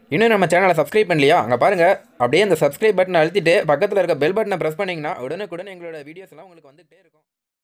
இன்னும் நம்ம சேனலை சப்ஸ்கிரைப் பண்ணலையா அங்கே பாருங்கள் அப்படியே அந்த சப்ஸ்கிரைப் பட்டனை அழுத்திட்டு பக்கத்தில் இருக்க பெல் பட்டனை ப்ரெஸ் பண்ணிங்கன்னா உடனுக்குடன் எங்களோட வீடியோஸ் எல்லாம் உங்களுக்கு வந்துகிட்டே இருக்கும்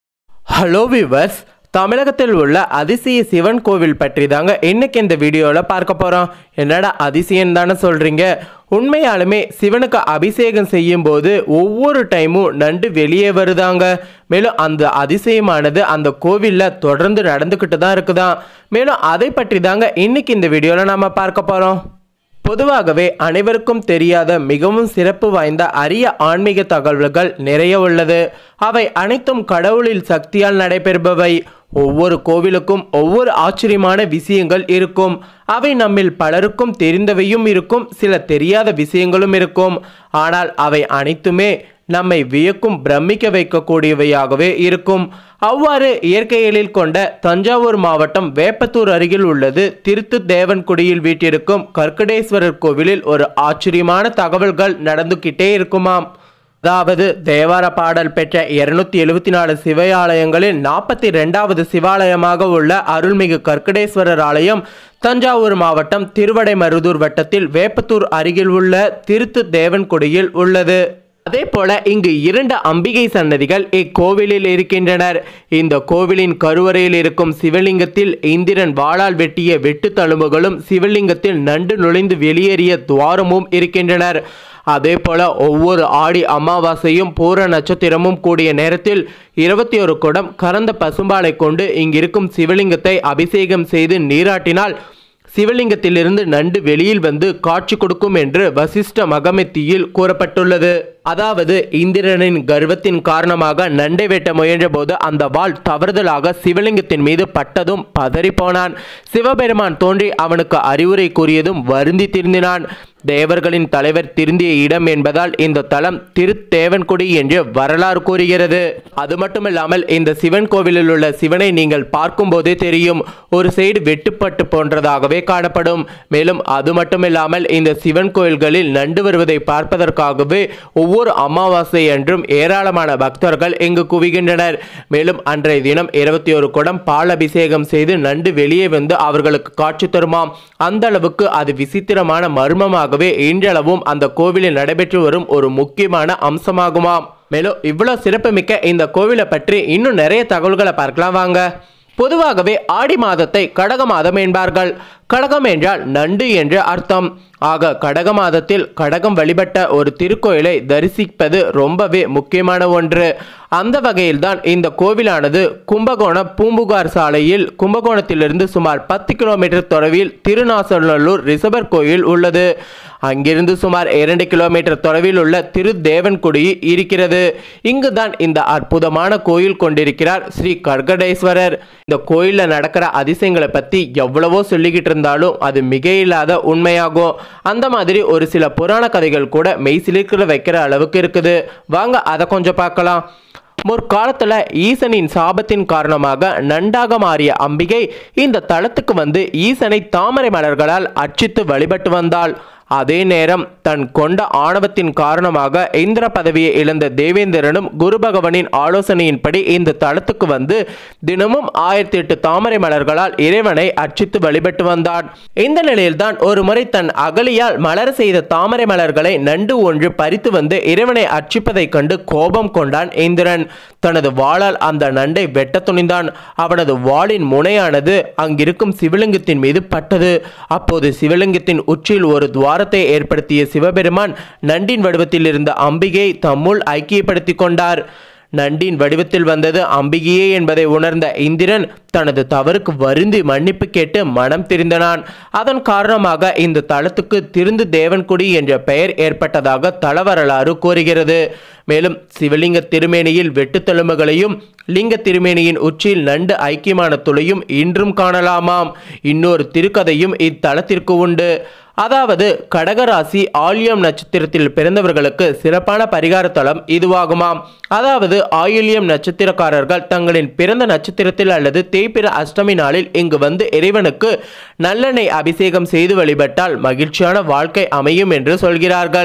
ஹலோ விவர்ஸ் தமிழகத்தில் உள்ள அதிசய சிவன் கோவில் பற்றி தாங்க இன்னைக்கு இந்த வீடியோவில் பார்க்க போகிறோம் என்னடா அதிசயம் தானே சொல்கிறீங்க உண்மையாலுமே சிவனுக்கு அபிஷேகம் செய்யும் போது ஒவ்வொரு டைமும் நண்டு வெளியே வருதாங்க மேலும் அந்த அதிசயமானது அந்த கோவிலில் தொடர்ந்து நடந்துக்கிட்டு தான் இருக்குதாம் மேலும் அதை பற்றி தாங்க இன்னைக்கு இந்த வீடியோவில் நம்ம பார்க்க போகிறோம் பொதுவாகவே அனைவருக்கும் தெரியாத மிகவும் சிறப்பு வாய்ந்த அரிய ஆன்மீக தகவல்கள் நிறைய உள்ளது அவை அனைத்தும் கடவுளில் சக்தியால் நடைபெறுபவை ஒவ்வொரு கோவிலுக்கும் ஒவ்வொரு ஆச்சரியமான விஷயங்கள் இருக்கும் அவை நம்மில் பலருக்கும் தெரிந்தவையும் இருக்கும் சில தெரியாத விஷயங்களும் இருக்கும் ஆனால் அவை அனைத்துமே நம்மை வியக்கும் பிரமிக்க வைக்கக்கூடியவையாகவே இருக்கும் அவ்வாறு இயற்கையலில் கொண்ட தஞ்சாவூர் மாவட்டம் வேப்பத்தூர் அருகில் உள்ளது திருத்து தேவன்குடியில் வீட்டிருக்கும் கற்கடேஸ்வரர் கோவிலில் ஒரு ஆச்சரியமான தகவல்கள் நடந்துகிட்டே இருக்குமாம் அதாவது தேவார பாடல் பெற்ற இருநூத்தி எழுபத்தி நாலு சிவாலயங்களில் நாற்பத்தி ரெண்டாவது சிவாலயமாக உள்ள அருள்மிகு கற்கடேஸ்வரர் ஆலயம் தஞ்சாவூர் மாவட்டம் திருவடைமருதூர் வட்டத்தில் வேப்பத்தூர் அருகில் உள்ள திருத்து தேவன்குடியில் உள்ளது அதே போல இங்கு இரண்டு அம்பிகை சன்னதிகள் இக்கோவிலில் இருக்கின்றனர் இந்த கோவிலின் கருவறையில் இருக்கும் சிவலிங்கத்தில் இந்திரன் வாளால் வெட்டிய வெட்டு தழும்புகளும் சிவலிங்கத்தில் நண்டு நுழைந்து வெளியேறிய துவாரமும் இருக்கின்றனர் அதே போல ஒவ்வொரு ஆடி அமாவாசையும் பூர நட்சத்திரமும் கூடிய நேரத்தில் இருபத்தி ஒரு குடம் கறந்த பசும்பாலை கொண்டு இங்கிருக்கும் சிவலிங்கத்தை அபிஷேகம் செய்து நீராட்டினால் சிவலிங்கத்திலிருந்து நண்டு வெளியில் வந்து காட்சி கொடுக்கும் என்று வசிஷ்ட மகமெத்தியில் கூறப்பட்டுள்ளது அதாவது இந்திரனின் கர்வத்தின் காரணமாக நண்டை வெட்ட முயன்றபோது அந்த வாள் தவறுதலாக சிவலிங்கத்தின் மீது பட்டதும் பதறிப்போனான் சிவபெருமான் தோன்றி அவனுக்கு அறிவுரை கூறியதும் வருந்தி திருந்தினான் தேவர்களின் தலைவர் திருந்திய இடம் என்பதால் இந்த தலம் திருத்தேவன்குடி என்று வரலாறு கூறுகிறது அது மட்டுமில்லாமல் இந்த சிவன் கோவிலில் உள்ள சிவனை நீங்கள் பார்க்கும்போதே தெரியும் ஒரு சைடு வெட்டுப்பட்டு போன்றதாகவே காணப்படும் மேலும் அது மட்டுமில்லாமல் இந்த சிவன் கோயில்களில் நண்டு வருவதை பார்ப்பதற்காகவே ஒவ்வொரு அமாவாசை அன்றும் ஏராளமான பக்தர்கள் இங்கு குவிகின்றனர் மேலும் அன்றைய தினம் இருபத்தி ஒரு குடம் பால் அபிஷேகம் செய்து நண்டு வெளியே வந்து அவர்களுக்கு காட்சி தருமாம் அந்த அளவுக்கு அது விசித்திரமான மர்மமாகவே இன்றளவும் அந்த கோவிலில் நடைபெற்று வரும் ஒரு முக்கியமான அம்சமாகுமாம் மேலும் இவ்வளவு சிறப்புமிக்க இந்த கோவிலை பற்றி இன்னும் நிறைய தகவல்களை பார்க்கலாம் வாங்க பொதுவாகவே ஆடி மாதத்தை கடக மாதம் என்பார்கள் கடகம் என்றால் நண்டு என்று அர்த்தம் ஆக கடக மாதத்தில் கடகம் வழிபட்ட ஒரு திருக்கோயிலை தரிசிப்பது ரொம்பவே முக்கியமான ஒன்று அந்த வகையில்தான் இந்த கோவிலானது கும்பகோணம் பூம்புகார் சாலையில் கும்பகோணத்திலிருந்து சுமார் பத்து கிலோமீட்டர் தொலைவில் திருநாசநல்லூர் ரிசபர் கோயில் உள்ளது அங்கிருந்து சுமார் இரண்டு கிலோமீட்டர் தொலைவில் உள்ள திருதேவன்குடி இருக்கிறது இங்குதான் இந்த அற்புதமான கோயில் கொண்டிருக்கிறார் ஸ்ரீ கர்கடேஸ்வரர் இந்த கோயிலில் நடக்கிற அதிசயங்களை பற்றி எவ்வளவோ சொல்லிக்கிட்டு இருந்தாலும் அது மிகையில்லாத உண்மையாகும் அந்த மாதிரி ஒரு சில புராண கதைகள் கூட மெய்சிலிருக்கிற வைக்கிற அளவுக்கு இருக்குது வாங்க அதை கொஞ்சம் பார்க்கலாம் முற்காலத்தில் ஈசனின் சாபத்தின் காரணமாக நண்டாக மாறிய அம்பிகை இந்த தலத்துக்கு வந்து ஈசனை தாமரை மலர்களால் அர்ச்சித்து வழிபட்டு வந்தாள் அதே நேரம் தன் கொண்ட ஆணவத்தின் காரணமாக இந்திர பதவியை இழந்த தேவேந்திரனும் குரு பகவானின் ஆலோசனையின்படி இந்த தளத்துக்கு வந்து தினமும் ஆயிரத்தி எட்டு தாமரை மலர்களால் இறைவனை அர்ச்சித்து வழிபட்டு வந்தான் இந்த நிலையில்தான் ஒரு முறை தன் அகலியால் மலர செய்த தாமரை மலர்களை நண்டு ஒன்று பறித்து வந்து இறைவனை அர்ச்சிப்பதைக் கண்டு கோபம் கொண்டான் இந்திரன் தனது வாளால் அந்த நண்டை வெட்ட துணிந்தான் அவனது வாளின் முனையானது அங்கிருக்கும் சிவலிங்கத்தின் மீது பட்டது அப்போது சிவலிங்கத்தின் உச்சியில் ஒரு துவார துவாரத்தை ஏற்படுத்திய சிவபெருமான் நண்டின் வடிவத்தில் இருந்த அம்பிகை தம்முள் ஐக்கியப்படுத்திக் கொண்டார் நண்டின் வடிவத்தில் வந்தது அம்பிகையே என்பதை உணர்ந்த இந்திரன் தனது தவறுக்கு வருந்தி மன்னிப்பு கேட்டு மனம் திருந்தனான் அதன் காரணமாக இந்த தலத்துக்கு திருந்து தேவன்குடி என்ற பெயர் ஏற்பட்டதாக தலவரலாறு கூறுகிறது மேலும் சிவலிங்க திருமேனியில் வெட்டுத்தழும்புகளையும் லிங்க திருமேனியின் உச்சியில் நண்டு ஐக்கியமான துளையும் இன்றும் காணலாமாம் இன்னொரு திருக்கதையும் இத்தலத்திற்கு உண்டு அதாவது கடகராசி ஆயில்யம் நட்சத்திரத்தில் பிறந்தவர்களுக்கு சிறப்பான பரிகார தலம் இதுவாகுமாம் அதாவது ஆயில்யம் நட்சத்திரக்காரர்கள் தங்களின் பிறந்த நட்சத்திரத்தில் அல்லது தேய்பிற அஷ்டமி நாளில் இங்கு வந்து இறைவனுக்கு நல்லெண்ணெய் அபிஷேகம் செய்து வழிபட்டால் மகிழ்ச்சியான வாழ்க்கை அமையும் என்று சொல்கிறார்கள்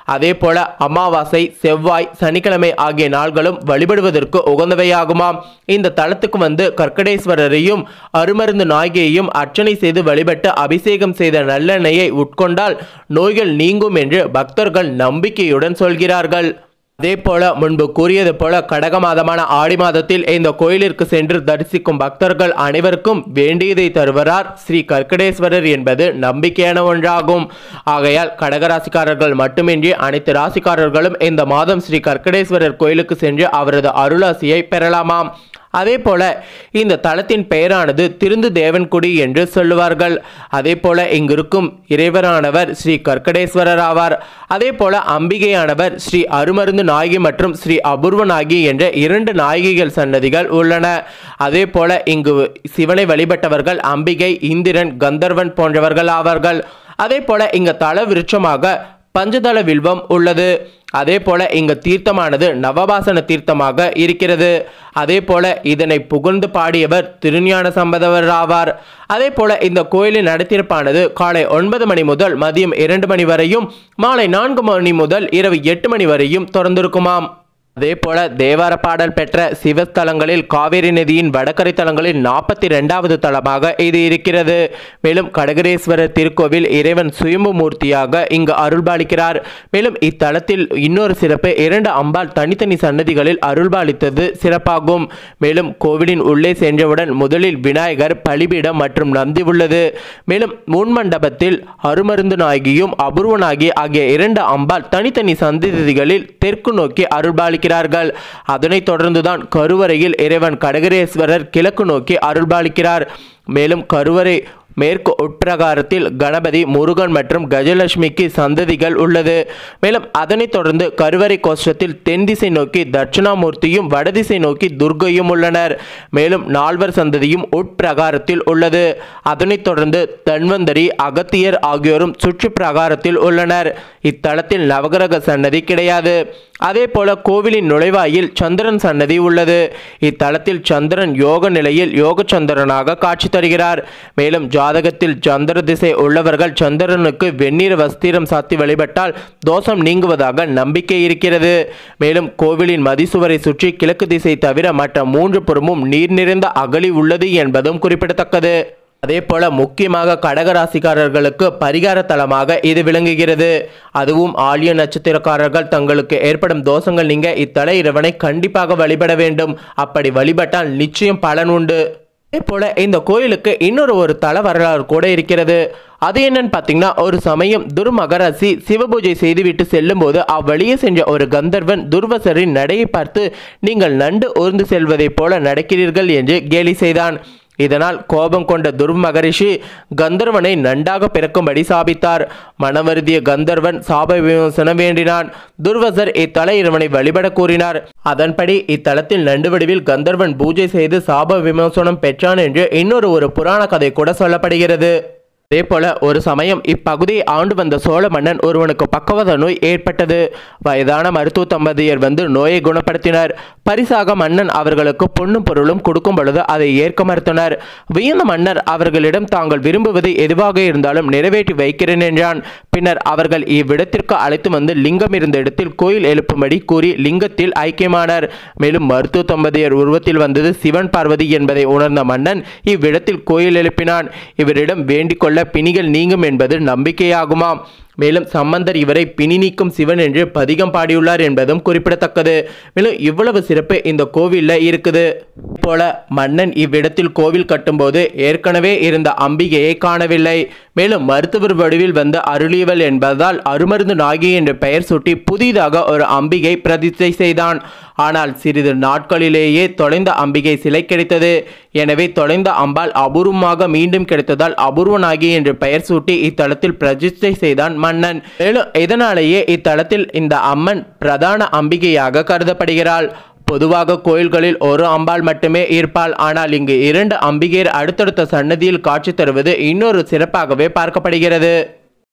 அதே போல அமாவாசை செவ்வாய் சனிக்கிழமை ஆகிய நாள்களும் வழிபடுவதற்கு உகந்தவையாகுமாம் இந்த தலத்துக்கு வந்து கற்கடேஸ்வரரையும் அருமருந்து நாயகியையும் அர்ச்சனை செய்து வழிபட்டு அபிஷேகம் செய்த நல்லெண்ணெயை உட்கொண்டால் நோய்கள் நீங்கும் என்று பக்தர்கள் நம்பிக்கையுடன் சொல்கிறார்கள் அதே போல முன்பு கூறியது போல கடக மாதமான ஆடி மாதத்தில் இந்த கோயிலிற்கு சென்று தரிசிக்கும் பக்தர்கள் அனைவருக்கும் வேண்டியதை தருவரார் ஸ்ரீ கற்கடேஸ்வரர் என்பது நம்பிக்கையான ஒன்றாகும் ஆகையால் கடகராசிக்காரர்கள் மட்டுமின்றி அனைத்து ராசிக்காரர்களும் இந்த மாதம் ஸ்ரீ கற்கடேஸ்வரர் கோயிலுக்கு சென்று அவரது அருளாசியை பெறலாமாம் அதே போல இந்த தலத்தின் பெயரானது திருந்து தேவன்குடி என்று சொல்லுவார்கள் அதே போல இங்கிருக்கும் இறைவரானவர் ஸ்ரீ கற்கடேஸ்வரர் ஆவார் அதே போல அம்பிகையானவர் ஸ்ரீ அருமருந்து நாயகி மற்றும் ஸ்ரீ அபூர்வ நாயகி என்ற இரண்டு நாயகிகள் சன்னதிகள் உள்ளன அதே போல இங்கு சிவனை வழிபட்டவர்கள் அம்பிகை இந்திரன் கந்தர்வன் போன்றவர்கள் ஆவார்கள் அதே போல இங்க தல விருட்சமாக பஞ்சதள வில்வம் உள்ளது அதே போல இங்கு தீர்த்தமானது நவபாசன தீர்த்தமாக இருக்கிறது அதே போல இதனை புகழ்ந்து பாடியவர் திருஞான சம்பதவர் ஆவார் அதே போல இந்த கோயிலின் நடத்திருப்பானது காலை ஒன்பது மணி முதல் மதியம் இரண்டு மணி வரையும் மாலை நான்கு மணி முதல் இரவு எட்டு மணி வரையும் திறந்திருக்குமாம் அதே போல தேவார பாடல் பெற்ற சிவஸ்தலங்களில் காவேரி நதியின் வடகரை தலங்களில் நாற்பத்தி ரெண்டாவது தலமாக இது இருக்கிறது மேலும் கடகரேஸ்வரர் திருக்கோவில் இறைவன் சுயம்பு மூர்த்தியாக இங்கு அருள்பாலிக்கிறார் மேலும் இத்தலத்தில் இன்னொரு சிறப்பு இரண்டு அம்பாள் தனித்தனி சன்னதிகளில் அருள்பாலித்தது சிறப்பாகும் மேலும் கோவிலின் உள்ளே சென்றவுடன் முதலில் விநாயகர் பலிபீடம் மற்றும் நந்தி உள்ளது மேலும் முன்மண்டபத்தில் அருமருந்து நாயகியும் அபூர்வ நாயகி ஆகிய இரண்டு அம்பாள் தனித்தனி சந்ததிகளில் தெற்கு நோக்கி அருள்பாலிக்கிறார்கள் அதனைத் தொடர்ந்துதான் கருவறையில் இறைவன் கடகரேஸ்வரர் கிழக்கு நோக்கி அருள்பாலிக்கிறார் மேலும் கருவறை மேற்கு உட்பிரகாரத்தில் கணபதி முருகன் மற்றும் கஜலட்சுமிக்கு சந்ததிகள் உள்ளது மேலும் அதனைத் தொடர்ந்து கருவறை கோஷ்டத்தில் தென் திசை நோக்கி தட்சிணாமூர்த்தியும் வடதிசை நோக்கி துர்க்கையும் உள்ளனர் மேலும் நால்வர் சந்ததியும் உட்பிரகாரத்தில் உள்ளது அதனைத் தொடர்ந்து தன்வந்தரி அகத்தியர் ஆகியோரும் சுற்று பிரகாரத்தில் உள்ளனர் இத்தலத்தில் நவகிரக சன்னதி கிடையாது அதே போல கோவிலின் நுழைவாயில் சந்திரன் சன்னதி உள்ளது இத்தலத்தில் சந்திரன் யோக நிலையில் யோக சந்திரனாக காட்சி தருகிறார் மேலும் ஜாதகத்தில் சந்திர திசை உள்ளவர்கள் சந்திரனுக்கு வெந்நீர் வஸ்திரம் சாத்தி வழிபட்டால் தோஷம் நீங்குவதாக நம்பிக்கை இருக்கிறது மேலும் கோவிலின் மதிசுவரை சுற்றி கிழக்கு திசை தவிர மற்ற மூன்று புறமும் நீர் நிறைந்த அகழி உள்ளது என்பதும் குறிப்பிடத்தக்கது அதே போல முக்கியமாக கடகராசிக்காரர்களுக்கு பரிகார தலமாக இது விளங்குகிறது அதுவும் ஆழிய நட்சத்திரக்காரர்கள் தங்களுக்கு ஏற்படும் தோஷங்கள் நீங்க இத்தல இறைவனை கண்டிப்பாக வழிபட வேண்டும் அப்படி வழிபட்டால் நிச்சயம் பலன் உண்டு அதே போல இந்த கோயிலுக்கு இன்னொரு ஒரு தல வரலாறு கூட இருக்கிறது அது என்னன்னு பார்த்தீங்கன்னா ஒரு சமயம் துர்மகராசி சிவபூஜை செய்துவிட்டு செல்லும்போது அவ்வழியே சென்ற ஒரு கந்தர்வன் துர்வசரின் நடையை பார்த்து நீங்கள் நண்டு ஊர்ந்து செல்வதைப் போல நடக்கிறீர்கள் என்று கேலி செய்தான் இதனால் கோபம் கொண்ட துர்மகரிஷி கந்தர்வனை நன்றாக பிறக்கும்படி சாபித்தார் மனவருதிய கந்தர்வன் சாப விமோசனம் வேண்டினான் துர்வசர் இத்தல இறைவனை வழிபட கூறினார் அதன்படி இத்தலத்தில் நண்டு வடிவில் கந்தர்வன் பூஜை செய்து சாப விமோசனம் பெற்றான் என்று இன்னொரு ஒரு புராண கதை கூட சொல்லப்படுகிறது அதே போல ஒரு சமயம் இப்பகுதியை ஆண்டு வந்த சோழ மன்னன் ஒருவனுக்கு பக்கவாத நோய் ஏற்பட்டது வயதான மருத்துவ தம்பதியர் வந்து நோயை குணப்படுத்தினர் பரிசாக மன்னன் அவர்களுக்கு பொன்னும் பொருளும் கொடுக்கும் பொழுது அதை ஏற்க மறுத்தனர் வியந்த மன்னர் அவர்களிடம் தாங்கள் விரும்புவது எதுவாக இருந்தாலும் நிறைவேற்றி வைக்கிறேன் என்றான் பின்னர் அவர்கள் இவ்விடத்திற்கு அழைத்து வந்து லிங்கம் இருந்த இடத்தில் கோயில் எழுப்பும்படி கூறி லிங்கத்தில் ஐக்கியமானார் மேலும் மருத்துவ தம்பதியர் உருவத்தில் வந்தது சிவன் பார்வதி என்பதை உணர்ந்த மன்னன் இவ்விடத்தில் கோயில் எழுப்பினான் இவரிடம் வேண்டிக் கொள்ள பிணிகள் நீங்கும் என்பது நம்பிக்கையாகுமாம் மேலும் சம்பந்தர் இவரை பிணி நீக்கும் சிவன் என்று பதிகம் பாடியுள்ளார் என்பதும் குறிப்பிடத்தக்கது மேலும் இவ்வளவு சிறப்பு இந்த கோவிலில் இருக்குது போல மன்னன் இவ்விடத்தில் கோவில் கட்டும்போது ஏற்கனவே இருந்த அம்பிகையை காணவில்லை மேலும் மருத்துவர் வடிவில் வந்த அருளியவள் என்பதால் அருமருந்து நாயகி என்ற பெயர் சூட்டி புதிதாக ஒரு அம்பிகை பிரதிஷ்டை செய்தான் ஆனால் சிறிது நாட்களிலேயே தொலைந்த அம்பிகை சிலை கிடைத்தது எனவே தொலைந்த அம்பாள் அபூர்வமாக மீண்டும் கிடைத்ததால் அபூர்வ நாயகி என்று பெயர் சூட்டி இத்தலத்தில் பிரதிஷ்டை செய்தான் மன்னன் மேலும் இதனாலேயே இத்தலத்தில் இந்த அம்மன் பிரதான அம்பிகையாக கருதப்படுகிறாள் பொதுவாக கோயில்களில் ஒரு அம்பாள் மட்டுமே இருப்பாள் ஆனால் இங்கு இரண்டு அம்பிகையர் அடுத்தடுத்த சன்னதியில் காட்சி தருவது இன்னொரு சிறப்பாகவே பார்க்கப்படுகிறது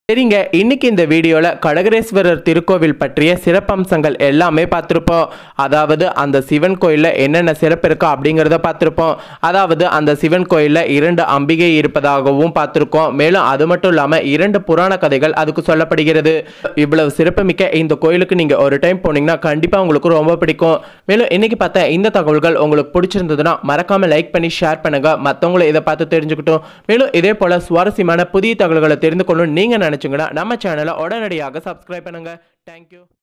சரிங்க இன்னைக்கு இந்த வீடியோவில் கடகரேஸ்வரர் திருக்கோவில் பற்றிய சிறப்பம்சங்கள் எல்லாமே பார்த்துருப்போம் அதாவது அந்த சிவன் கோயிலில் என்னென்ன சிறப்பு இருக்கா அப்படிங்கிறத பார்த்துருப்போம் அதாவது அந்த சிவன் கோயிலில் இரண்டு அம்பிகை இருப்பதாகவும் பார்த்துருக்கோம் மேலும் அது மட்டும் இல்லாமல் இரண்டு புராண கதைகள் அதுக்கு சொல்லப்படுகிறது இவ்வளவு சிறப்புமிக்க இந்த கோயிலுக்கு நீங்கள் ஒரு டைம் போனீங்கன்னா கண்டிப்பாக உங்களுக்கு ரொம்ப பிடிக்கும் மேலும் இன்னைக்கு பார்த்த இந்த தகவல்கள் உங்களுக்கு பிடிச்சிருந்ததுன்னா மறக்காம லைக் பண்ணி ஷேர் பண்ணுங்க மற்றவங்களும் இதை பார்த்து தெரிஞ்சுக்கிட்டும் மேலும் இதே போல சுவாரஸ்யமான புதிய தகவல்களை தெரிந்து கொள்ளணும் நீங்கள் நினைச்சீங்கன்னா நம்ம சேனலை உடனடியாக சப்ஸ்கிரைப் பண்ணுங்க தேங்க்யூ